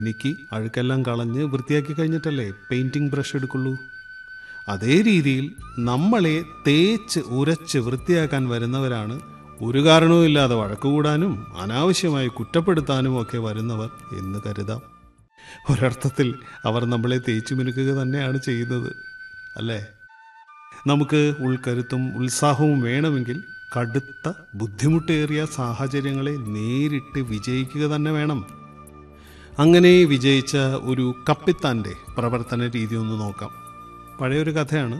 എനിക്ക് അഴുക്കെല്ലാം കളഞ്ഞ് വൃത്തിയാക്കി കഴിഞ്ഞിട്ടല്ലേ പെയിന്റിംഗ് ബ്രഷ് എടുക്കുള്ളൂ അതേ രീതിയിൽ നമ്മളെ തേച്ച് ഉരച്ച് വൃത്തിയാക്കാൻ വരുന്നവരാണ് ഒരു കാരണവും ഇല്ലാതെ വഴക്കുകൂടാനും അനാവശ്യമായി കുറ്റപ്പെടുത്താനും ഒക്കെ വരുന്നവർ എന്ന് കരുതാം ഒരർത്ഥത്തിൽ അവർ നമ്മളെ തേച്ചു മിനുക്കുക തന്നെയാണ് ചെയ്യുന്നത് അല്ലേ നമുക്ക് ഉൾക്കരുത്തും ഉത്സാഹവും വേണമെങ്കിൽ കടുത്ത ബുദ്ധിമുട്ടേറിയ സാഹചര്യങ്ങളെ നേരിട്ട് വിജയിക്കുക തന്നെ വേണം അങ്ങനെ വിജയിച്ച ഒരു കപ്പിത്താൻ്റെ പ്രവർത്തന രീതി ഒന്ന് നോക്കാം പഴയൊരു കഥയാണ്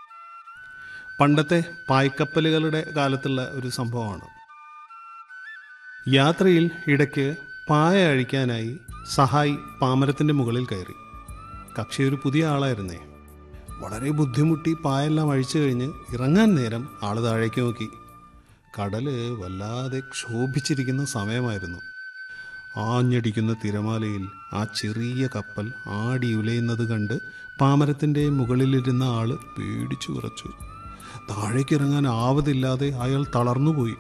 പണ്ടത്തെ പായ്ക്കപ്പലുകളുടെ കാലത്തുള്ള ഒരു സംഭവമാണ് യാത്രയിൽ ഇടയ്ക്ക് പായ അഴിക്കാനായി സഹായി പാമരത്തിൻ്റെ മുകളിൽ കയറി കക്ഷി ഒരു പുതിയ ആളായിരുന്നേ വളരെ ബുദ്ധിമുട്ടി പായെല്ലാം അഴിച്ചു കഴിഞ്ഞ് ഇറങ്ങാൻ നേരം ആള് താഴേക്ക് നോക്കി കടല് വല്ലാതെ ക്ഷോഭിച്ചിരിക്കുന്ന സമയമായിരുന്നു ആഞ്ഞടിക്കുന്ന തിരമാലയിൽ ആ ചെറിയ കപ്പൽ ആടി ഉലയുന്നത് കണ്ട് പാമരത്തിൻ്റെ മുകളിലിരുന്ന ആള് പേടിച്ചു വിറച്ചു താഴേക്ക് ഇറങ്ങാൻ ആവതില്ലാതെ അയാൾ തളർന്നുപോയി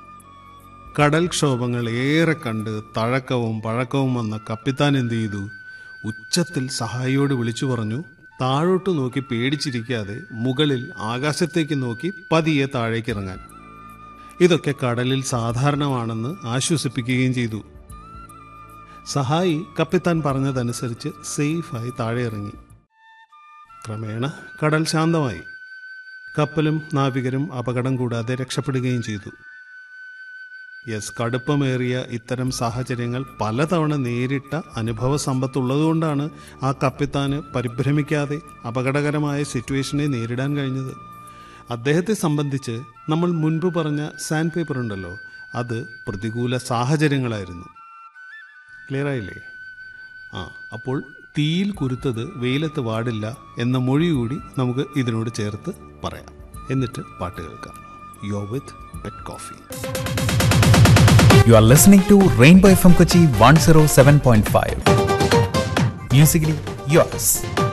കടൽക്ഷോഭങ്ങൾ ഏറെ കണ്ട് തഴക്കവും പഴക്കവും വന്ന കപ്പിത്താൻ എന്ത് ചെയ്തു ഉച്ചത്തിൽ സഹായിയോട് വിളിച്ചു പറഞ്ഞു താഴോട്ട് നോക്കി പേടിച്ചിരിക്കാതെ മുകളിൽ ആകാശത്തേക്ക് നോക്കി പതിയെ താഴേക്ക് ഇറങ്ങാൻ ഇതൊക്കെ കടലിൽ സാധാരണമാണെന്ന് ആശ്വസിപ്പിക്കുകയും ചെയ്തു സഹായി കപ്പിത്താൻ പറഞ്ഞതനുസരിച്ച് സേഫായി താഴെ ഇറങ്ങി ക്രമേണ കടൽ ശാന്തമായി കപ്പലും നാവികരും അപകടം കൂടാതെ രക്ഷപ്പെടുകയും ചെയ്തു യെസ് കടുപ്പമേറിയ ഇത്തരം സാഹചര്യങ്ങൾ പലതവണ നേരിട്ട അനുഭവ സമ്പത്തുള്ളതുകൊണ്ടാണ് ആ കപ്പിത്താന് പരിഭ്രമിക്കാതെ അപകടകരമായ സിറ്റുവേഷനെ നേരിടാൻ കഴിഞ്ഞത് അദ്ദേഹത്തെ സംബന്ധിച്ച് നമ്മൾ മുൻപ് പറഞ്ഞ സാൻഡ് പേപ്പർ ഉണ്ടല്ലോ അത് പ്രതികൂല സാഹചര്യങ്ങളായിരുന്നു ക്ലിയർ ആയില്ലേ ആ അപ്പോൾ തീയിൽ കുരുത്തത് വെയിലത്ത് വാടില്ല എന്ന മൊഴി കൂടി നമുക്ക് ഇതിനോട് ചേർത്ത് പറയാം എന്നിട്ട് പാട്ട് കേൾക്കാം yo with pet coffee You are listening to Rainbow FM Kochi 107.5. Musically yours.